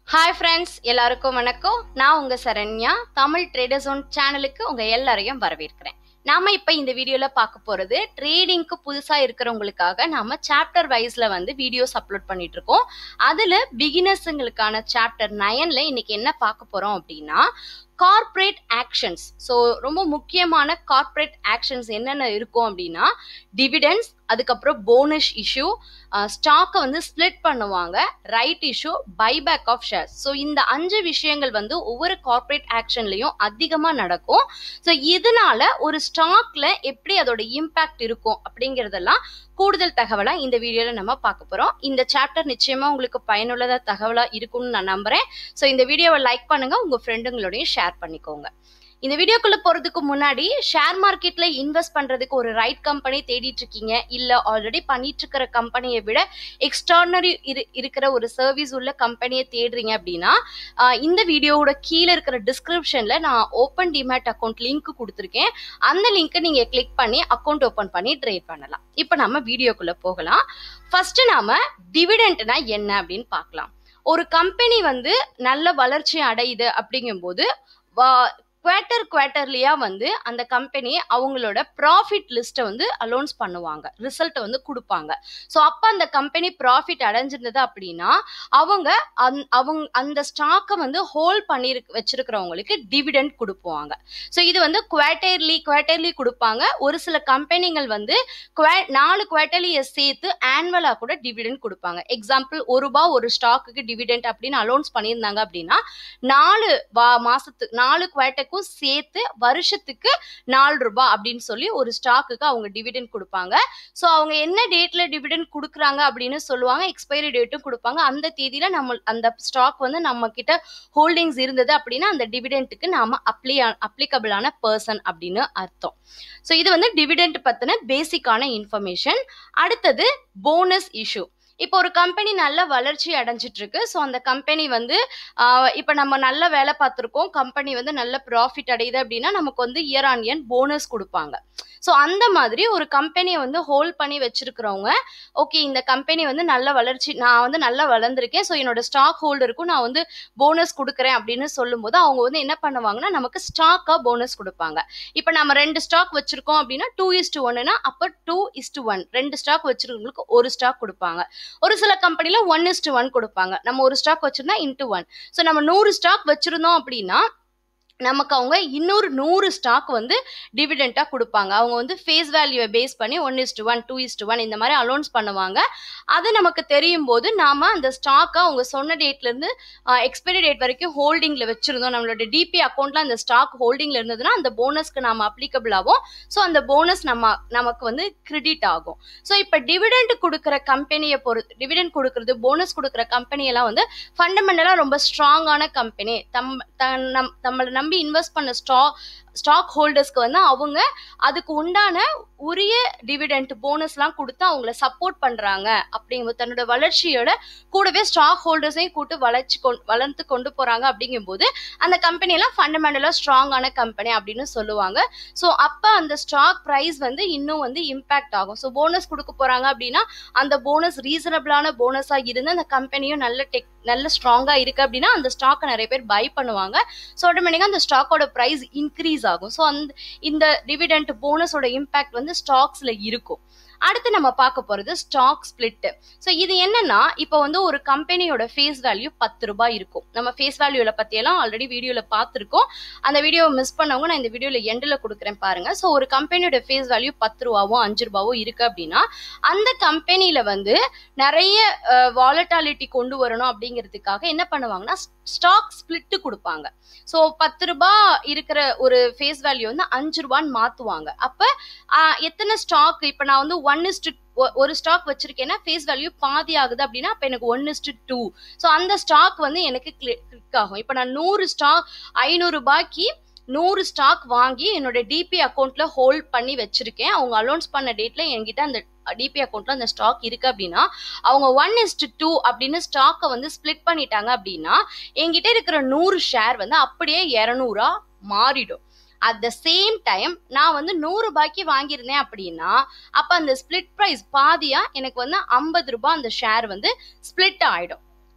hi friends எல்லாருக்கும் வணக்கம் நான் உங்க சரண்யா தமிழ் ட்ரேடர் ஜோன் சேனலுக்கு உங்க எல்லாரையும் வரவேற்கிறேன் நாம இப்ப இந்த வீடியோல பார்க்க போறது ட்ரேடிங்க்கு புதுசா இருக்கிறவங்களுக்காக நாம சாப்டர் வைஸ்ல வந்து வீடியோஸ் அப்லோட் பண்ணிட்டு இருக்கோம் அதுல பிகினர்ஸுங்களுக்கான சாப்டர் நயன்ல இன்னைக்கு என்ன பார்க்க போறோம் அப்படின்னா கார்ப்பரேட் ஆக்ஷன்ஸ் ஸோ ரொம்ப முக்கியமான கார்ப்பரேட் ஆக்ஷன்ஸ் என்னென்ன இருக்கும் அப்படின்னா டிவிடெண்ட்ஸ் அதுக்கப்புறம் போனஸ் இஷ்யூ ஸ்டாக்கை வந்து ஸ்ப்ளிட் பண்ணுவாங்க right issue buyback of shares so இந்த அஞ்சு விஷயங்கள் வந்து ஒவ்வொரு கார்ப்பரேட் ஆக்ஷன்லையும் அதிகமாக நடக்கும் ஸோ இதனால ஒரு ஸ்டாக்ல எப்படி அதோட இம்பாக்ட் இருக்கும் அப்படிங்கிறதெல்லாம் கூடுதல் தகவலா இந்த வீடியோல நம்ம பார்க்க போறோம் இந்த சாப்டர் நிச்சயமா உங்களுக்கு பயனுள்ளதா தகவலா இருக்கும்னு நான் நம்புறேன் ஸோ இந்த வீடியோவை லைக் பண்ணுங்க உங்க ஃப்ரெண்டுங்களோடையும் ஷேர் பண்ணிக்கோங்க இந்த வீடியோக்குள்ள போறதுக்கு முன்னாடி ஷேர் மார்க்கெட்ல இன்வெஸ்ட் பண்றதுக்கு ஒரு ரைட் கம்பெனி தேடிட்டு இருக்கீங்க இல்ல ஆல்ரெடி பண்ணிட்டு இருக்கிற கம்பெனியை விட எக்ஸ்ட்ரானரி இருக்கிற ஒரு சர்வீஸ் உள்ள கம்பெனியை தேடுறீங்க அப்படின்னா ஆஹ் இந்த வீடியோவோட கீழே இருக்கிற டிஸ்கிரிப்ஷன்ல நான் ஓப்பன் டிமேட் அக்கௌண்ட் லிங்க் கொடுத்துருக்கேன் அந்த லிங்க்கை நீங்க கிளிக் பண்ணி அக்கௌண்ட் ஓப்பன் பண்ணி ட்ரேட் பண்ணலாம் இப்போ நம்ம வீடியோக்குள்ள போகலாம் ஃபர்ஸ்ட் நாம டிவிடெண்ட்னா என்ன அப்படின்னு பார்க்கலாம் ஒரு கம்பெனி வந்து நல்ல வளர்ச்சி அடையுது அப்படிங்கும்போது குவார்ட்டர் குவார்ட்டர்லியா வந்து அந்த கம்பெனி அவங்களோட ப்ராஃபிட் லிஸ்ட்டை வந்து அலௌன்ஸ் பண்ணுவாங்க ரிசல்ட்டை வந்து கொடுப்பாங்க ஸோ அப்போ அந்த கம்பெனி ப்ராஃபிட் அடைஞ்சிருந்தது அப்படின்னா அவங்க அந் அவங்க அந்த ஸ்டாக்கை வந்து ஹோல்ட் பண்ணி வச்சிருக்கிறவங்களுக்கு டிவிடெண்ட் கொடுப்பாங்க ஸோ இது வந்து குவார்ட்டர்லி குவார்ட்டர்லி கொடுப்பாங்க ஒரு சில கம்பெனிகள் வந்து நாலு குவார்ட்டர்லியை சேர்த்து ஆனுவலாக கூட டிவிடெண்ட் கொடுப்பாங்க எக்ஸாம்பிள் ஒரு ரூபா ஒரு ஸ்டாக்குக்கு டிவிடெண்ட் அப்படின்னு அலௌன்ஸ் பண்ணியிருந்தாங்க அப்படின்னா நாலு மாசத்துக்கு நாலு குவார்ட்டர் ஸ்டாக்குக்கும் சேர்த்து வருஷத்துக்கு நாலு ரூபாய் அப்படின்னு சொல்லி ஒரு ஸ்டாக்குக்கு அவங்க டிவிடெண்ட் கொடுப்பாங்க ஸோ அவங்க என்ன டேட்ல டிவிடெண்ட் கொடுக்குறாங்க அப்படின்னு சொல்லுவாங்க எக்ஸ்பைரி டேட்டும் கொடுப்பாங்க அந்த தேதியில நம்ம அந்த ஸ்டாக் வந்து நம்ம கிட்ட ஹோல்டிங்ஸ் இருந்தது அப்படின்னா அந்த டிவிடெண்ட்டுக்கு நாம அப்ளி அப்ளிகபிளான பர்சன் அப்படின்னு அர்த்தம் ஸோ இது வந்து டிவிடெண்ட் பத்தின பேசிக்கான இன்ஃபர்மேஷன் அடுத்தது போனஸ் இஷ்யூ இப்போ ஒரு கம்பெனி நல்ல வளர்ச்சி அடைஞ்சிட்டு இருக்கு ஸோ அந்த கம்பெனி வந்து இப்போ நம்ம நல்ல வேலை பார்த்துருக்கோம் கம்பெனி வந்து நல்ல ப்ராஃபிட் அடையுது அப்படின்னா நமக்கு வந்து இயர் ஆன் இயர் போனஸ் கொடுப்பாங்க ஸோ அந்த மாதிரி ஒரு கம்பெனியை வந்து ஹோல்ட் பண்ணி வச்சிருக்கிறவங்க ஓகே இந்த கம்பெனி வந்து நல்ல வளர்ச்சி நான் வந்து நல்லா வளர்ந்துருக்கேன் ஸோ என்னோட ஸ்டாக் ஹோல்டருக்கும் நான் வந்து போனஸ் கொடுக்குறேன் அப்படின்னு சொல்லும்போது அவங்க வந்து என்ன பண்ணுவாங்கன்னா நமக்கு ஸ்டாக்காக போனஸ் கொடுப்பாங்க இப்போ நம்ம ரெண்டு ஸ்டாக் வச்சிருக்கோம் அப்படின்னா டூ இஸ் டு ஒன்னுனா அப்போ டூ இஸ் டு ஒன் ரெண்டு ஸ்டாக் வச்சிருக்கவங்களுக்கு ஒரு ஸ்டாக் கொடுப்பாங்க ஒரு சில கம்பெனில ஒன் இஸ் டு ஒன் கொடுப்பாங்க நம்ம ஒரு ஸ்டாக் வச்சிருந்தா இன்ட்டு ஒன் ஸோ நம்ம நூறு ஸ்டாக் வச்சிருந்தோம் அப்படின்னா நமக்கு அவங்க இன்னொரு நூறு ஸ்டாக் வந்து டிவிடெண்ட்டாக கொடுப்பாங்க அவங்க வந்து ஃபேஸ் வேல்யூவை பேஸ் பண்ணி one is to one two is to one இந்த மாதிரி அலௌன்ஸ் பண்ணுவாங்க அது நமக்கு தெரியும் போது நாம் அந்த ஸ்டாக்கை அவங்க சொன்ன டேட்லேருந்து எக்ஸ்பைரி டேட் வரைக்கும் ஹோல்டிங்கில் வச்சுருந்தோம் நம்மளோட டிபி அக்கௌண்ட்டில் அந்த ஸ்டாக் ஹோல்டிங்கில் இருந்ததுன்னா அந்த போனஸ்க்கு நாம் அப்ளிகபிள் ஆகும் ஸோ அந்த போனஸ் நம்ம நமக்கு வந்து கிரெடிட் ஆகும் ஸோ இப்போ டிவிடெண்ட் கொடுக்குற கம்பெனியை பொறுத்து டிவிடெண்ட் கொடுக்குறது போனஸ் கொடுக்குற கம்பெனியெல்லாம் வந்து ஃபண்டமெண்டலாக ரொம்ப ஸ்ட்ராங்கான கம்பெனி தம் நம் நம்மளை நம்பி இன்வெஸ்ட் பண்ண ஸ்டாக் ஸ்டாக் ஹோல்டர்ஸ்க்கு வந்து அவங்க அதுக்கு உண்டான உரிய டிவிடெண்ட் போனஸ்லாம் கொடுத்து அவங்கள சப்போர்ட் பண்றாங்க அப்படிங்கும்போது தன்னோட வளர்ச்சியோட கூடவே ஸ்டாக் ஹோல்டர்ஸையும் கூட்டு வளர்ச்சி கொண்டு வளர்த்து கொண்டு போறாங்க அப்படிங்கும்போது அந்த கம்பெனியெல்லாம் ஃபண்டமெண்டலாக ஸ்ட்ராங்கான கம்பெனி அப்படின்னு சொல்லுவாங்க ஸோ அப்போ அந்த ஸ்டாக் ப்ரைஸ் வந்து இன்னும் வந்து இம்பாக்ட் ஆகும் ஸோ போனஸ் கொடுக்க போறாங்க அப்படின்னா அந்த போனஸ் ரீசனபிளான போனஸாக இருந்து அந்த கம்பெனியும் நல்ல டெக் நல்ல ஸ்ட்ராங்காக இருக்கு அப்படின்னா அந்த ஸ்டாக்கை நிறைய பேர் பை பண்ணுவாங்க ஸோ ஆட்டோமேட்டிக்காக அந்த ஸ்டாக்கோட ப்ரைஸ் இன்க்ரீஸ் ஆகும் ஸோ அந்த இந்த டிவிடெண்ட் போனஸோட இம்பாக்ட் வந்து ஸ்டாக்ஸ்ல இருக்கும் அடுத்து நம்ம பார்க்க போறது ஸ்டாக் ஸ்பிளிட் ஸோ இது என்னன்னா இப்போ வந்து ஒரு கம்பெனியோட ஃபேஸ் வேல்யூ பத்து ரூபாய் இருக்கும் நம்ம ஃபேஸ் வேல்யூல பத்தியெல்லாம் ஆல்ரெடி வீடியோல பார்த்துருக்கோம் அந்த வீடியோவை மிஸ் பண்ணவங்க நான் இந்த வீடியோல எண்டில் கொடுக்குறேன் பாருங்க ஸோ ஒரு கம்பெனியோட ஃபேஸ் வேல்யூ பத்து ரூபாவோ அஞ்சு ரூபாவோ இருக்கு அப்படின்னா அந்த கம்பெனியில வந்து நிறைய வாலட்டாலிட்டி கொண்டு வரணும் அப்படிங்கிறதுக்காக என்ன பண்ணுவாங்கன்னா ஸ்டாக் ஸ்பிளிட்டு கொடுப்பாங்க ஸோ பத்து ரூபாய் இருக்கிற ஒரு ஃபேஸ் வேல்யூ வந்து அஞ்சு ரூபான்னு மாத்துவாங்க அப்ப எத்தனை ஸ்டாக் இப்போ நான் வந்து ஒன் இஸ்டு ஒரு ஸ்டாக் வச்சிருக்கேன்னா ஃபேஸ் வேல்யூ பாதி ஆகுது அப்படின்னா அப்போ எனக்கு ஒன் இஸ்டு டூ ஸோ அந்த ஸ்டாக் வந்து எனக்கு கிளிக் ஆகும் இப்போ நான் நூறு ஸ்டாக் ஐநூறு ரூபாய்க்கு நூறு ஸ்டாக் வாங்கி என்னோட டிபி அக்கௌண்ட்ல ஹோல்ட் பண்ணி வச்சிருக்கேன் அவங்க அலௌன்ஸ் பண்ண டேட்ல என்கிட்ட அந்த டிபி அக்கௌண்ட்ல அந்த ஸ்டாக் இருக்கு அப்படின்னா அவங்க ஒன் இஸ்டு டூ அப்படின்னு ஸ்டாக்கை வந்து ஸ்பிளிட் பண்ணிட்டாங்க அப்படின்னா என்கிட்ட இருக்கிற நூறு ஷேர் வந்து அப்படியே இரநூறா மாறிடும் அட் த சேம் டைம் நான் வந்து நூறு ரூபாய்க்கு வாங்கியிருந்தேன் அப்படின்னா அப்போ அந்த ஸ்பிளிட் ப்ரைஸ் பாதியா எனக்கு வந்து ஐம்பது ரூபாய் அந்த ஷேர் வந்து ஸ்பிளிட் ஆயிடும்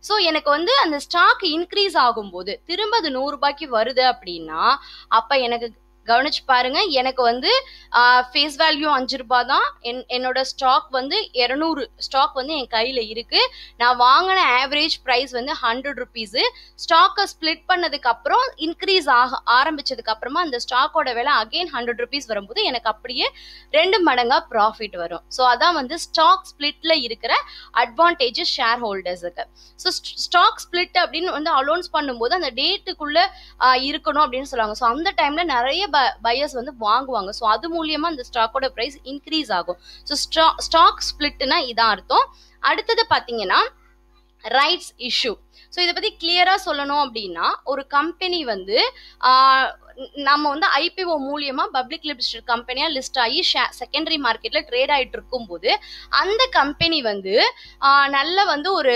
ஸோ எனக்கு வந்து அந்த ஸ்டாக் இன்க்ரீஸ் ஆகும்போது திரும்ப அது நூறு ரூபாய்க்கு வருது அப்படின்னா அப்ப எனக்கு கவனிச்சு பாருங்க எனக்கு வந்து ஃபேஸ் வேல்யூ அஞ்சு ரூபாய் தான் என் என்னோட ஸ்டாக் வந்து இரநூறு ஸ்டாக் வந்து என் கையில இருக்கு நான் வாங்கின ஆவரேஜ் ப்ரைஸ் வந்து ஹண்ட்ரட் ருபீஸ் ஸ்டாக்கை ஸ்பிளிட் பண்ணதுக்கு அப்புறம் இன்க்ரீஸ் ஆக ஆரம்பிச்சதுக்கு அப்புறமா அந்த ஸ்டாக்கோட விலை அகைன் ஹண்ட்ரட் ருபீஸ் வரும்போது எனக்கு அப்படியே ரெண்டு மடங்கா ப்ராஃபிட் வரும் ஸோ அதான் வந்து ஸ்டாக் ஸ்பிளிட்ல இருக்கிற அட்வான்டேஜஸ் ஷேர் ஹோல்டர்ஸுக்கு ஸோ ஸ்டாக் ஸ்பிளிட் அப்படின்னு வந்து அலௌன்ஸ் பண்ணும்போது அந்த டேட்டுக்குள்ள இருக்கணும் அப்படின்னு சொல்லுவாங்க ஸோ அந்த டைம்ல நிறைய பையர்ஸ் வந்து வாங்குவாங்க ஸோ அது மூலியமா அந்த ஸ்டாக்கோட ப்ரைஸ் இன்க்ரீஸ் ஆகும் ஸோ ஸ்டாக் ஸ்பிளிட்னா இதான் அர்த்தம் அடுத்தது பார்த்தீங்கன்னா ரைட்ஸ் இஷ்யூ ஸோ இதை பத்தி கிளியரா சொல்லணும் அப்படின்னா ஒரு கம்பெனி வந்து நம்ம வந்து ஐபிஓ மூலியமா பப்ளிக் லிமிடெட் கம்பெனியா லிஸ்ட் ஆகி செகண்டரி மார்க்கெட்ல ட்ரேட் ஆயிட்டு இருக்கும்போது அந்த கம்பெனி வந்து நல்ல வந்து ஒரு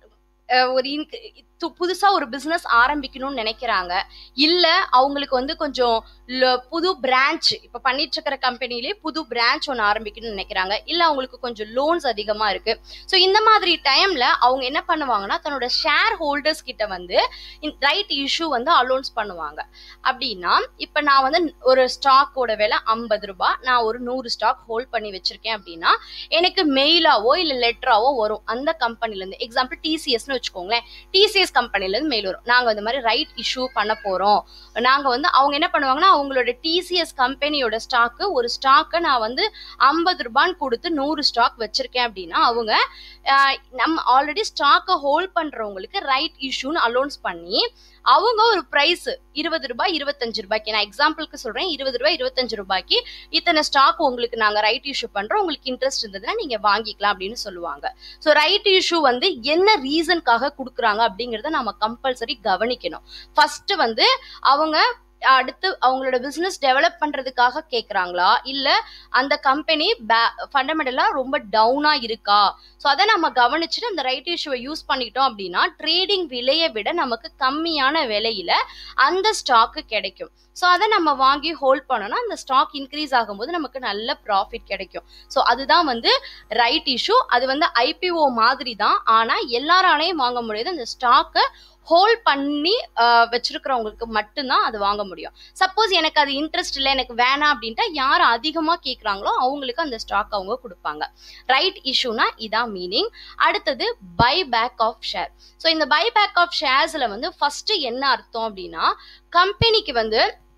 ஒரு புதுசா ஒரு பிசினஸ் ஆரம்பிக்கணும்னு நினைக்கிறாங்க இல்ல அவங்களுக்கு வந்து கொஞ்சம் புது பிரான்ச் இப்ப பண்ணிட்டு இருக்கிற கம்பெனிலேயே புது பிரான்ச் ஒன்று ஆரம்பிக்கணும்னு நினைக்கிறாங்க இல்ல அவங்களுக்கு கொஞ்சம் லோன்ஸ் அதிகமா இருக்கு ஸோ இந்த மாதிரி டைம்ல அவங்க என்ன பண்ணுவாங்கன்னா தன்னோட ஷேர் ஹோல்டர்ஸ் கிட்ட வந்து ரைட் இஷ்யூ வந்து அலோன்ஸ் பண்ணுவாங்க அப்படின்னா இப்ப நான் வந்து ஒரு ஸ்டாக்கோட விலை ஐம்பது ரூபாய் நான் ஒரு நூறு ஸ்டாக் ஹோல்ட் பண்ணி வச்சிருக்கேன் அப்படின்னா எனக்கு மெயிலாவோ இல்ல லெட்டராவோ வரும் அந்த கம்பெனில இருந்து எக்ஸாம்பிள் டிசிஎஸ்னு வச்சுக்கோங்களேன் டிசிஎஸ் கம்பெனில இருந்து மெயில் வரும் நாங்க இந்த மாதிரி ரைட் இஷ்யூ பண்ண போறோம் நாங்க வந்து அவங்க என்ன பண்ணுவாங்கன்னா அவங்களோட டிசிஎஸ் கம்பெனியோட ஸ்டாக்கு ஒரு ஸ்டாக்கை நான் வந்து ஐம்பது ரூபான்னு கொடுத்து நூறு ஸ்டாக் வச்சிருக்கேன் அப்படின்னா அவங்க நம்ம ஆல்ரெடி ஸ்டாக்கை ஹோல்ட் பண்றவங்களுக்கு ரைட் இஷ்யூன்னு அலௌன்ஸ் பண்ணி அவங்க ஒரு பிரைஸ் இருபது ரூபாய் இருபத்தஞ்சு ரூபாய்க்கு நான் எக்ஸாம்பிளுக்கு சொல்றேன் இருபது ரூபாய் இருபத்தஞ்சு ரூபாய்க்கு இத்தனை ஸ்டாக் உங்களுக்கு நாங்க ரைட் இஷ்யூ பண்றோம் உங்களுக்கு இன்ட்ரெஸ்ட் இருந்ததுன்னா நீங்க வாங்கிக்கலாம் அப்படின்னு சொல்லுவாங்க ஸோ ரைட் இஷ்யூ வந்து என்ன ரீசனுக்காக கொடுக்குறாங்க அப்படிங்கறத நம்ம கம்பல்சரி கவனிக்கணும் ஃபர்ஸ்ட் வந்து அவங்க அடுத்து அவங்களோட பிசினஸ் டெவலப் பண்றதுக்காக கேக்குறாங்களா இல்ல அந்த கம்பெனி ஃபண்டமெண்டலா ரொம்ப டவுனா இருக்கா ஸோ அதை நம்ம கவனிச்சுட்டு அந்த ரைட் இஷ்யூவை யூஸ் பண்ணிக்கிட்டோம் அப்படின்னா ட்ரேடிங் விலையை விட நமக்கு கம்மியான விலையில அந்த ஸ்டாக்கு கிடைக்கும் ஸோ அதை நம்ம வாங்கி ஹோல்ட் பண்ணோம்னா அந்த ஸ்டாக் இன்க்ரீஸ் ஆகும்போது நமக்கு நல்ல ப்ராஃபிட் கிடைக்கும் ஸோ அதுதான் வந்து ரைட் இஷ்யூ அது வந்து ஐபிஓ மாதிரி தான் ஆனால் எல்லாராலையும் வாங்க முடியாது அந்த ஸ்டாக்கை ஹோல்ட் பண்ணி வச்சிருக்கிறவங்களுக்கு மட்டும்தான் அது வாங்க முடியும் சப்போஸ் எனக்கு அது இன்ட்ரெஸ்ட் இல்லை எனக்கு வேணாம் அப்படின்ட்டா யார் அதிகமாக கேட்குறாங்களோ அவங்களுக்கு அந்த ஸ்டாக் அவங்க கொடுப்பாங்க ரைட் இஷ்யூனா இதான் மீனிங் அடுத்தது buy back of share so இந்த பை பேக் ஆஃப் ஷேர்ஸ்ல வந்து ஃபர்ஸ்ட் என்ன அர்த்தம் அப்படின்னா கம்பெனிக்கு வந்து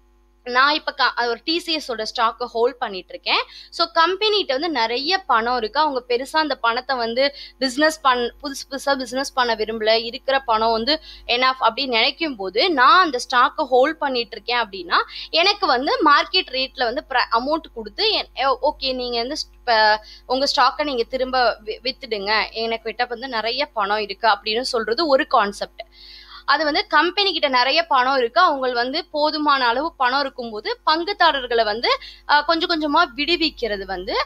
நான் இப்போ ஒரு டிசிஎஸோட ஸ்டாக்கை ஹோல்ட் பண்ணிட்டு இருக்கேன் ஸோ கம்பெனிகிட்ட வந்து நிறைய பணம் இருக்கு அவங்க பெருசாக அந்த பணத்தை வந்து பிஸ்னஸ் பண் புதுசு புதுசாக பிஸ்னஸ் பண்ண விரும்பல இருக்கிற பணம் வந்து என்ன அப்படின்னு நினைக்கும் போது நான் அந்த ஸ்டாக்கை ஹோல்ட் பண்ணிட்டு இருக்கேன் அப்படின்னா எனக்கு வந்து மார்க்கெட் ரேட்ல வந்து அமௌண்ட் கொடுத்து ஓகே நீங்க வந்து உங்க ஸ்டாக்கை நீங்க திரும்ப வித்துடுங்க எனக்கு கிட்ட வந்து நிறைய பணம் இருக்கு அப்படின்னு சொல்றது ஒரு கான்செப்ட் அது வந்து கம்பெனி கிட்ட நிறைய பணம் இருக்கு அவங்க வந்து போதுமான அளவு பணம் இருக்கும்போது பங்குதாரர்களை வந்து கொஞ்சம் கொஞ்சமா விடுவிக்கிறது வந்து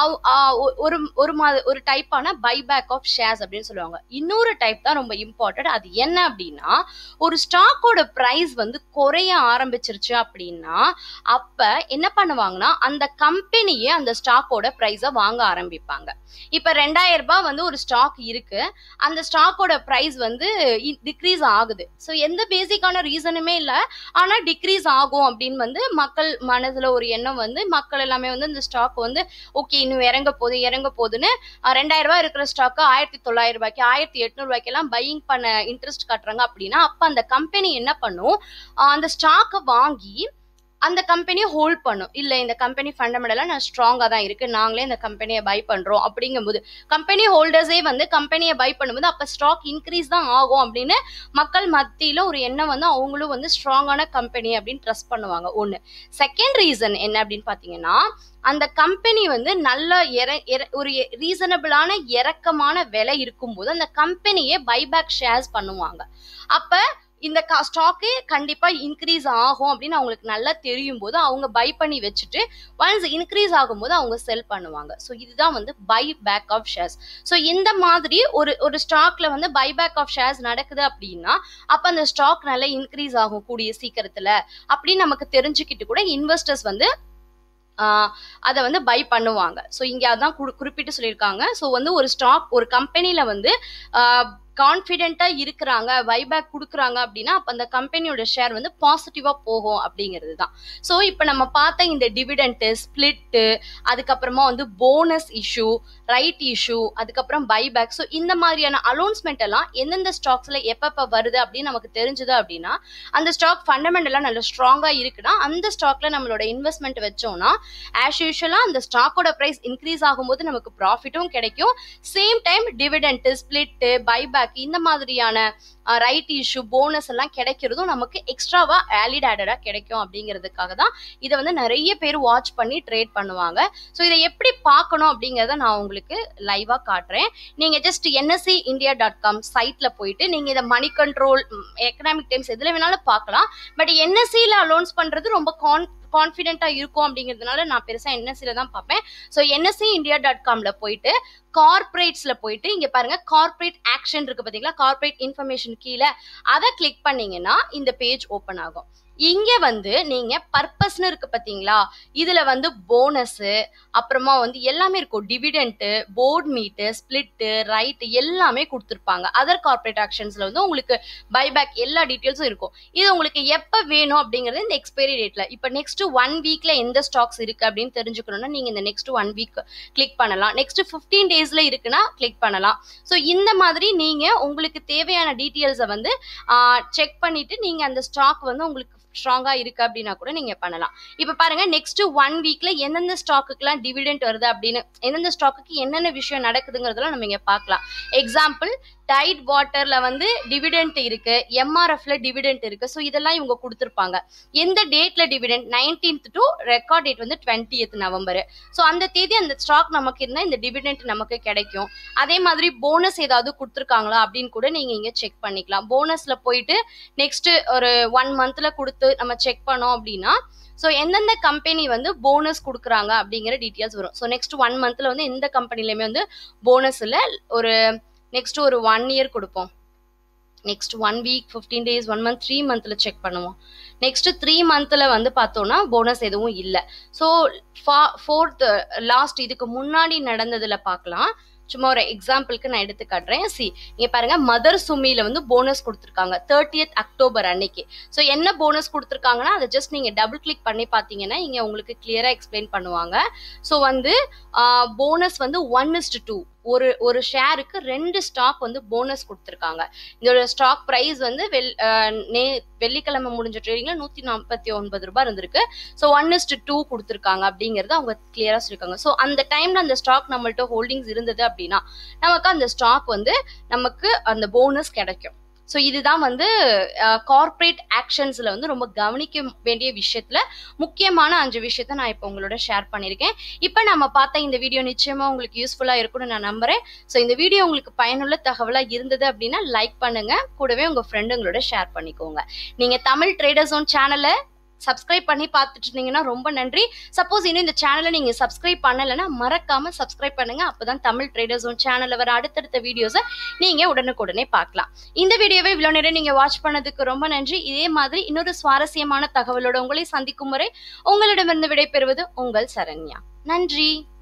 ஒரு ஒரு மாத ஒரு டைப்பான பைபேக் ஆஃப் ஷேர்ஸ் அப்படின்னு சொல்லுவாங்க இன்னொரு டைப் தான் ரொம்ப இம்பார்ட்டன்ட் அது என்ன அப்படின்னா ஒரு ஸ்டாக்கோட ப்ரைஸ் வந்து குறைய ஆரம்பிச்சிருச்சு அப்படின்னா அப்ப என்ன பண்ணுவாங்கன்னா அந்த கம்பெனியே அந்த ஸ்டாக்கோட ப்ரைஸை வாங்க ஆரம்பிப்பாங்க இப்ப ரெண்டாயிரம் ரூபாய் வந்து ஒரு ஸ்டாக் இருக்கு அந்த ஸ்டாக்கோட ப்ரைஸ் வந்து டிக்ரீஸ் ஆகுது ஆகுது ஸோ எந்த பேசிக்கான ரீசனுமே இல்லை ஆனால் டிக்ரீஸ் ஆகும் அப்படின்னு வந்து மக்கள் மனதில் ஒரு எண்ணம் வந்து மக்கள் எல்லாமே வந்து இந்த ஸ்டாக் வந்து ஓகே இன்னும் இறங்க போகுது இறங்க போகுதுன்னு ரெண்டாயிரம் ரூபாய் இருக்கிற ஸ்டாக்கு ஆயிரத்தி தொள்ளாயிரம் ரூபாய்க்கு ஆயிரத்தி எட்நூறு ரூபாய்க்கெல்லாம் பையிங் பண்ண இன்ட்ரெஸ்ட் கட்டுறாங்க அப்படின்னா அப்போ அந்த கம்பெனி என்ன பண்ணும் அந்த ஸ்டாக்கை வாங்கி அந்த கம்பெனியை ஹோல்ட் பண்ணும் இல்லை இந்த கம்பெனி ஃபண்டமெண்டலாக நான் ஸ்ட்ராங்காக தான் இருக்கு நாங்களே இந்த கம்பெனியை பை பண்ணுறோம் அப்படிங்கும்போது கம்பெனி ஹோல்டர்ஸே வந்து கம்பெனியை பை பண்ணும்போது அப்போ ஸ்டாக் இன்க்ரீஸ் தான் ஆகும் அப்படின்னு மக்கள் மத்தியில் ஒரு எண்ணம் வந்து அவங்களும் வந்து ஸ்ட்ராங்கான கம்பெனி அப்படின்னு ட்ரஸ்ட் பண்ணுவாங்க ஒன்று செகண்ட் ரீசன் என்ன அப்படின்னு பார்த்தீங்கன்னா அந்த கம்பெனி வந்து நல்ல ஒரு ரீசனபிளான இறக்கமான விலை இருக்கும்போது அந்த கம்பெனியே பைபேக் ஷேர்ஸ் பண்ணுவாங்க அப்ப இந்த ஸ்டாக்கு கண்டிப்பா இன்க்ரீஸ் ஆகும் அப்படின்னு அவங்களுக்கு நல்லா தெரியும் போது அவங்க பை பண்ணி வச்சுட்டு ஒன்ஸ் இன்க்ரீஸ் ஆகும்போது அவங்க செல் பண்ணுவாங்க ஸோ இதுதான் வந்து buy back of shares so இந்த மாதிரி ஒரு ஒரு ஸ்டாக்ல வந்து பை பேக் ஆஃப் ஷேர்ஸ் நடக்குது அப்படின்னா அப்ப அந்த ஸ்டாக் நல்லா இன்க்ரீஸ் ஆகும் கூடிய சீக்கிரத்துல அப்படின்னு நமக்கு தெரிஞ்சுக்கிட்டு கூட இன்வெஸ்டர்ஸ் வந்து அதை வந்து பை பண்ணுவாங்க ஸோ இங்கே அதான் குறிப்பிட்டு சொல்லியிருக்காங்க ஸோ வந்து ஒரு ஸ்டாக் ஒரு கம்பெனியில் வந்து கான்ஃபிடென்ட்டா இருக்கிறாங்க பைபேக் கொடுக்குறாங்க அப்படின்னா அப்ப அந்த கம்பெனியோட ஷேர் வந்து பாசிட்டிவா போகும் அப்படிங்கிறது தான் ஸோ இப்போ நம்ம பார்த்த இந்த டிவிடெண்ட்டு ஸ்பிளிட்டு அதுக்கப்புறமா வந்து போனஸ் இஷ்யூ ரைட் இஷ்யூ அதுக்கப்புறம் பைபேக் ஸோ இந்த மாதிரியான அலௌன்ஸ்மெண்ட் எல்லாம் எந்தெந்த ஸ்டாக்ஸ்ல எப்பப்ப வருது அப்படின்னு நமக்கு தெரிஞ்சுது அப்படின்னா அந்த ஸ்டாக் ஃபண்டமெண்டலா நல்ல ஸ்ட்ராங்கா இருக்குன்னா அந்த ஸ்டாக்ல நம்மளோட இன்வெஸ்ட்மெண்ட் வச்சோம்னா ஆஸ் யூஷுவலா அந்த ஸ்டாக்கோட பிரைஸ் இன்க்ரீஸ் ஆகும்போது நமக்கு ப்ராஃபிட்டும் கிடைக்கும் same time dividend split buyback இந்த மாதிரியான ரைட் இஷ்யூ போனஸ் எல்லாம் கிடைக்கிறதும் நமக்கு எக்ஸ்ட்ராவா வேலிட் ஆடடா கிடைக்கும் அப்படிங்கிறதுக்காக தான் இதை வந்து நிறைய பேர் வாட்ச் பண்ணி ட்ரேட் பண்ணுவாங்க ஸோ இதை எப்படி பார்க்கணும் அப்படிங்கிறத நான் உங்களுக்கு லைவா காட்டுறேன் நீங்க just NSE India dot com சைட்ல போயிட்டு நீங்க இதை மணி கண்ட்ரோல் எக்கனாமிக் டைம்ஸ் எதுல வேணாலும் பார்க்கலாம் பட் என்எஸ்சியில் அலோன்ஸ் பண்றது ரொம்ப கான் கான்ஃபிடென்ட்டா இருக்கும் அப்படிங்கிறதுனால நான் பெருசா என்எஸ்சில தான் பார்ப்பேன் ஸோ என்எஸ்சி இந்தியா டாட் காம்ல போயிட்டு கார்பரேட்ஸ்ல போயிட்டு இங்க பாருங்க கார்பரேட் ஆக்ஷன் இருக்கு பாத்தீங்களா கார்பரேட் இன்ஃபர்மேஷன் கீழே அதை கிளிக் பண்ணீங்கன்னா இந்த பேஜ் ஓப்பன் ஆகும் இங்க வந்து நீங்க பர்பஸ்னு இருக்கு பாத்தீங்களா இதுல வந்து போனஸ் அப்புறமா வந்து எல்லாமே இருக்கும் dividend board meet split right எல்லாமே கொடுத்துருப்பாங்க அதர் கார்பரேட் ஆக்ஷன்ஸ்ல வந்து உங்களுக்கு பைபேக் எல்லா டீட்டெயில்ஸும் இருக்கும் இது உங்களுக்கு எப்ப வேணும் அப்படிங்கறது இந்த எக்ஸ்பைரி டேட்ல இப்ப நெக்ஸ்ட் ஒன் வீக்ல எந்த ஸ்டாக்ஸ் இருக்கு அப்படின்னு தெரிஞ்சுக்கணும்னா நீங்க இந்த நெக்ஸ்ட் ஒன் வீக் கிளிக் பண்ணலாம் நெக்ஸ்ட் ஃபிஃப்டீன் டேஸ்ல இருக்குன்னா கிளிக் பண்ணலாம் ஸோ இந்த மாதிரி நீங்க உங்களுக்கு தேவையான டீட்டெயில்ஸை வந்து செக் பண்ணிட்டு நீங்க அந்த ஸ்டாக் வந்து உங்களுக்கு ஸ்ட்ராங்கா இருக்கு அப்படின்னா கூட நீங்க பண்ணலாம் இப்ப பாருங்க நெக்ஸ்ட் ஒன் வீக்ல எந்தெந்த ஸ்டாக்குக்குலாம் டிவிடெண்ட் வருது அப்படின்னு எந்தெந்த ஸ்டாக்குக்கு என்னென்ன விஷயம் நடக்குதுங்கிறதெல்லாம் நம்ம இங்க பார்க்கலாம் எக்ஸாம்பிள் டைட் வாட்டர்ல வந்து டிவிடெண்ட் இருக்கு எம்ஆர்எஃப்ல டிவிடெண்ட் இருக்கு ஸோ இதெல்லாம் இவங்க கொடுத்துருப்பாங்க எந்த டேட்ல dividend nineteenth to record date வந்து டுவெண்ட்டியத் நவம்பர் ஸோ அந்த தேதி அந்த ஸ்டாக் நமக்கு இருந்தால் இந்த டிவிடெண்ட் நமக்கு கிடைக்கும் அதே மாதிரி போனஸ் ஏதாவது கொடுத்துருக்காங்களா அப்படின்னு கூட நீங்க இங்க செக் பண்ணிக்கலாம் போனஸ்ல போயிட்டு நெக்ஸ்ட் ஒரு ஒன் மந்த்ல கொடுத்து நம்ம செக் பண்ணோம் அப்படின்னா ஸோ எந்தெந்த கம்பெனி வந்து போனஸ் கொடுக்குறாங்க அப்படிங்கிற டீட்டெயில்ஸ் வரும் ஸோ நெக்ஸ்ட் ஒன் மந்த்ல வந்து எந்த கம்பெனிலையுமே வந்து போனஸ் இல்லை ஒரு நெக்ஸ்ட் ஒரு ஒன் இயர் கொடுப்போம் next one week fifteen days one month three மந்த்தில் செக் பண்ணுவோம் நெக்ஸ்ட் த்ரீ மந்த்தில் வந்து பார்த்தோம்னா போனஸ் எதுவும் இல்லை ஸோ ஃபோர்த் லாஸ்ட் இதுக்கு முன்னாடி நடந்ததுல பார்க்கலாம் சும்மா ஒரு எக்ஸாம்பிளுக்கு நான் எடுத்து காட்டுறேன் சி இங்க பாருங்க மதர் சுமியில வந்து போனஸ் கொடுத்துருக்காங்க தேர்ட்டியத் அக்டோபர் அன்னைக்கு ஸோ என்ன போனஸ் கொடுத்துருக்காங்கன்னா அதை ஜஸ்ட் நீங்க டபுள் கிளிக் பண்ணி பார்த்தீங்கன்னா இங்க உங்களுக்கு கிளியரா எக்ஸ்பிளைன் பண்ணுவாங்க ஸோ வந்து போனஸ் வந்து ஒன் இஸ்ட் டூ ஒரு ஒரு ஷேருக்கு ரெண்டு ஸ்டாக் வந்து போனஸ் கொடுத்துருக்காங்க இதோட ஸ்டாக் ப்ரைஸ் வந்து வெள் நே வெள்ளிக்கிழமை முடிஞ்ச ட்ரேடிங்ல நூத்தி நாற்பத்தி ஒன்பது ரூபாய் இருந்திருக்கு ஸோ ஒன் இஸ்ட் டூ கொடுத்துருக்காங்க அப்படிங்கறது அவங்க கிளியரா சொல்லியிருக்காங்க ஸோ அந்த டைம்ல அந்த ஸ்டாக் நம்மள்ட்ட ஹோல்டிங்ஸ் இருந்தது அப்படின்னா நமக்கு அந்த ஸ்டாக் வந்து நமக்கு அந்த போனஸ் கிடைக்கும் ஸோ இதுதான் வந்து கார்ப்பரேட் ஆக்ஷன்ஸ்ல வந்து ரொம்ப கவனிக்க வேண்டிய விஷயத்துல முக்கியமான அஞ்சு விஷயத்த நான் இப்போ உங்களோட ஷேர் பண்ணியிருக்கேன் இப்போ நம்ம பார்த்த இந்த வீடியோ நிச்சயமா உங்களுக்கு யூஸ்ஃபுல்லா இருக்கும்னு நான் நம்புறேன் ஸோ இந்த வீடியோ உங்களுக்கு பயனுள்ள தகவலா இருந்தது அப்படின்னா லைக் பண்ணுங்க கூடவே உங்க ஃப்ரெண்டுங்களோட ஷேர் பண்ணிக்கோங்க நீங்க தமிழ் ட்ரேடர் ஜோன் சேனலை சப்ஸ்கிரைப் பண்ணி பார்த்துட்டு இருந்தீங்கன்னா ரொம்ப நன்றி சப்போஸ் இன்னும் இந்த சேனலை நீங்க சப்ஸ்கிரைப் பண்ணலைன்னா மறக்காம சப்ஸ்கிரைப் பண்ணுங்க அப்பதான் தமிழ் ட்ரேடர்ஸ் ஒன் சேனல்ல வர அடுத்தடுத்த வீடியோஸை நீங்க உடனுக்குடனே பார்க்கலாம் இந்த வீடியோவை இவ்வளவு நேரம் நீங்க வாட்ச் பண்ணதுக்கு ரொம்ப நன்றி இதே மாதிரி இன்னொரு சுவாரஸ்யமான தகவலோட உங்களை சந்திக்கும் முறை உங்களிடமிருந்து விடைபெறுவது உங்கள் சரண்யா நன்றி